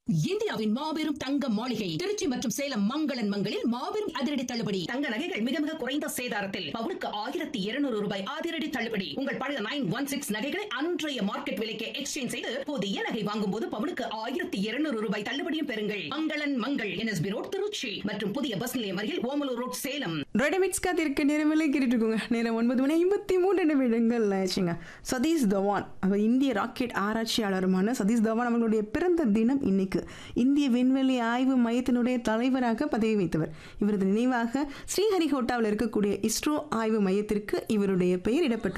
இந்தியாவின் மாபெரும் தங்க மாளிகை திருச்சி மற்றும் சேலம் மங்களன் மங்களில் மாபெரும் அதிரடி தள்ளுபடி தங்க நகைகள் மிக மிக குறைந்த சேதாரத்தில் பவுனுக்கு ஆயிரத்தி இருநூறு ரூபாய் அதிரடி தள்ளுபடி உங்கள் பழைய நைன் ஒன் சிக்ஸ் நகைகளை அன்றைய மார்க்கெட் விலைக்கு எக்ஸ்சேஞ்ச் செய்து புதிய நகை வாங்கும் போது பவுனுக்கு ஆயிரத்தி இருநூறு ரூபாய் தள்ளுபடியும் பெறுங்கள் மங்களன் மங்கள் என்எஸ்பி ரோட் திருச்சி மற்றும் புதிய பஸ் நிலையம் அருகில் ஓமலூர் ரோட் சேலம் ரெடிமிட்ஸ் காத்திருக்க நேரமில்லை கேட்டுட்டு இருக்கோங்க நேரம் ஒன்பது மணி ஐம்பத்தி மூன்று நிமிடங்கள் ஆச்சுங்க சதீஷ் தவான் அவர் இந்திய ராக்கெட் ஆராய்ச்சியாளருமான சதீஷ் தவான் அவர்களுடைய பிறந்த தினம் இன்னைக்கு இந்திய விண்வெளி ஆய்வு மையத்தினுடைய தலைவராக பதவி வைத்தவர் இவரது நினைவாக ஸ்ரீஹரிகோட்டாவில் இருக்கக்கூடிய இஸ்ரோ ஆய்வு மையத்திற்கு இவருடைய பெயர் இடப்பட்டு